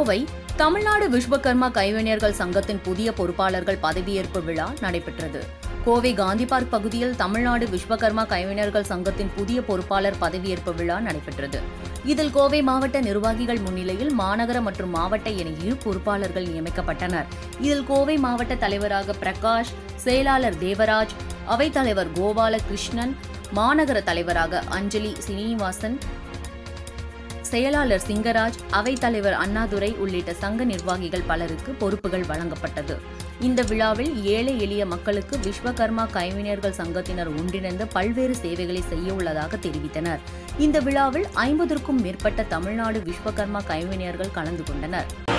கோவை தமிழ்நாடு விஸ்வகர்மா கைவினைஞர்கள் சங்கத்தின் புதிய பொறுப்பாளர்கள் பதவியேற்பு விழா நடைபெற்றது கோவை காந்தி பார்க் பகுதியில் தமிழ்நாடு விஸ்வகர்மா கைவினைஞர்கள் சங்கத்தின் புதிய பொறுப்பாளர் பதவியேற்பு விழா நடைபெற்றது இதில் கோவை மாவட்ட நிர்வாகிகள் முன்னிலையில் மாநகர மற்றும் மாவட்ட என இரு பொறுப்பாளர்கள் நியமிக்கப்பட்டனர் இதில் கோவை மாவட்ட தலைவராக பிரகாஷ் செயலாளர் தேவராஜ் அவைத்தலைவர் கோபால கிருஷ்ணன் மாநகர தலைவராக அஞ்சலி சீனிவாசன் செயலாளர் சிங்கராஜ் அவைத்தலைவர் அண்ணாதுரை உள்ளிட்ட சங்க நிர்வாகிகள் பலருக்கு பொறுப்புகள் வழங்கப்பட்டது இந்த விழாவில் ஏழை எளிய மக்களுக்கு விஸ்வகர்மா கைவினைஞர்கள் சங்கத்தினர் ஒன்றிணைந்து பல்வேறு சேவைகளை செய்ய உள்ளதாக தெரிவித்தனர் இந்த விழாவில் ஐம்பதற்கும் மேற்பட்ட தமிழ்நாடு விஸ்வகர்மா கைவினைஞர்கள் கலந்து கொண்டனர்